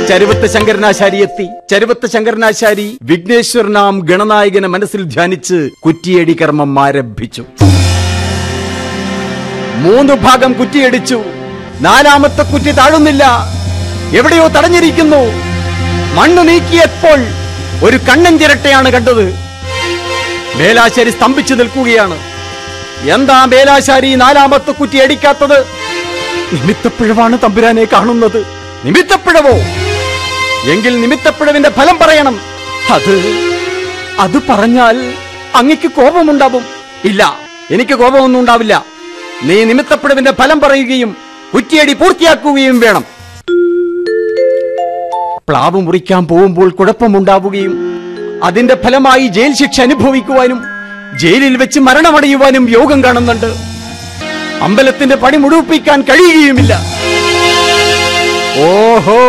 ചരുവത്ത് ശങ്കരനാശാരി എത്തി ചരുവത്ത് ശങ്കരനാശാരി വിഘ്നേശ്വരനാം ഗണനായകനെ മനസ്സിൽ ധ്യാനിച്ച് കുറ്റിയടി കർമ്മം ആരംഭിച്ചു മൂന്ന് ഭാഗം കുറ്റിയടിച്ചു നാലാമത്തെ കുറ്റി താഴുന്നില്ല എവിടെയോ തടഞ്ഞിരിക്കുന്നു മണ്ണ് നീക്കിയപ്പോൾ ഒരു കണ്ണൻ ചിരട്ടയാണ് കണ്ടത് മേലാശാരി സ്തംഭിച്ചു നിൽക്കുകയാണ് എന്താ മേലാശാരി നാലാമത്തെ കുറ്റി അടിക്കാത്തത് നിമിത്തപ്പിഴവാണ് തമ്പുരാനെ കാണുന്നത് നിമിത്തപ്പിഴവോ എങ്കിൽ നിമിത്തപ്പിഴവിന്റെ ഫലം പറയണം അത് അത് പറഞ്ഞാൽ അങ്ങക്ക് കോപമുണ്ടാവും ഇല്ല എനിക്ക് കോപമൊന്നും ഉണ്ടാവില്ല നീ നിമിത്തപ്പിഴവിന്റെ ഫലം പറയുകയും കുറ്റിയടി പൂർത്തിയാക്കുകയും വേണം പ്ലാവ് മുറിക്കാൻ പോകുമ്പോൾ കുഴപ്പമുണ്ടാവുകയും അതിന്റെ ഫലമായി ജയിൽ ശിക്ഷ അനുഭവിക്കുവാനും ജയിലിൽ വെച്ച് മരണമടയുവാനും യോഗം കാണുന്നുണ്ട് അമ്പലത്തിന്റെ പണി മുഴുവിപ്പിക്കാൻ കഴിയുകയുമില്ല ഓഹോ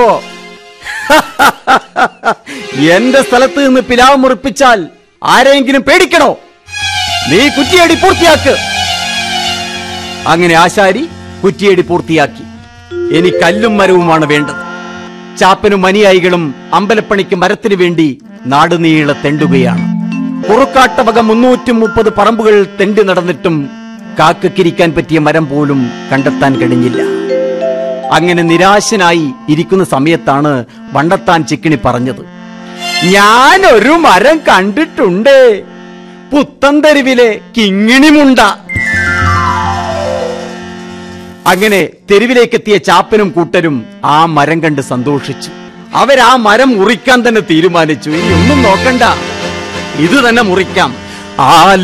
എന്റെ സ്ഥലത്ത് നിന്ന് പിലാവ് മുറിപ്പിച്ചാൽ ആരെങ്കിലും പേടിക്കണോ നീ കുറ്റിയടി പൂർത്തിയാക്ക് അങ്ങനെ ആശാരി കുറ്റിയടി പൂർത്തിയാക്കി ഇനി കല്ലും മരവുമാണ് വേണ്ടത് ചാപ്പനും അനുയായികളും അമ്പലപ്പണിക്ക് മരത്തിനു വേണ്ടി നാടുനീളെ തെണ്ടുകയാണ് പുറക്കാട്ട വക മുന്നൂറ്റി മുപ്പത് പറമ്പുകൾ തെണ്ടി നടന്നിട്ടും കാക്കക്കിരിക്കാൻ പറ്റിയ മരം പോലും കണ്ടെത്താൻ കഴിഞ്ഞില്ല അങ്ങനെ നിരാശനായി ഇരിക്കുന്ന സമയത്താണ് വണ്ടത്താൻ ചിക്കിണി പറഞ്ഞത് ഞാൻ ഒരു മരം കണ്ടിട്ടുണ്ട് പുത്തൻതെരുവിലെ കിങ്ങിണിമുണ്ട അങ്ങനെ തെരുവിലേക്കെത്തിയ ചാപ്പനും കൂട്ടരും ആ മരം കണ്ട് സന്തോഷിച്ചു അവരാ മരം മുറിക്കാൻ തന്നെ തീരുമാനിച്ചു ഇനി ഒന്നും നോക്കണ്ട ഇത് തന്നെ മുറിക്കാം ആ